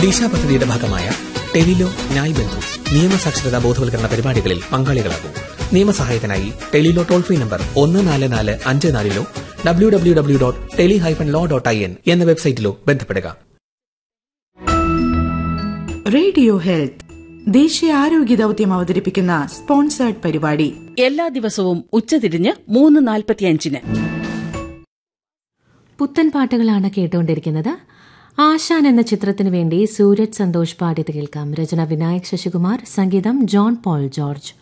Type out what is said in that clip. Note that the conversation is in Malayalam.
ദിശ പദ്ധതിയുടെ ഭാഗമായ ടെലിലോ ന്യായ് ബന്ധു നിയമസാക്ഷരതാ ബോധവൽക്കരണ പരിപാടികളിൽ പങ്കാളികളാകും നിയമസഹായത്തിനായി ടെലിലോ ടോൾ ഫ്രീ നമ്പർ ഒന്ന് നാല് നാല് അഞ്ച് നാലിലോ W W W dot tele hyphen law dot I N എന്ന വെബ്സൈറ്റിലോ ബന്ധപ്പെടുക റേഡിയോ ഹെൽത്ത് ദേശീയ ആരോഗ്യ ദൌത്യം അവതരിപ്പിക്കുന്ന സ്പോൺസേർഡ് പരിപാടി എല്ലാ ദിവസവും ഉച്ചതിരിഞ്ഞ് മൂന്ന് നാൽപ്പത്തിയഞ്ചിന് പുത്തൻ പാട്ടുകളാണ് കേട്ടുകൊണ്ടിരിക്കുന്നത് ആശാൻ എന്ന ചിത്രത്തിനു വേണ്ടി സൂരജ് സന്തോഷ് പാടിയത് കേൾക്കാം രചന വിനായക് ശശികുമാർ സംഗീതം ജോൺ പോൾ ജോർജ്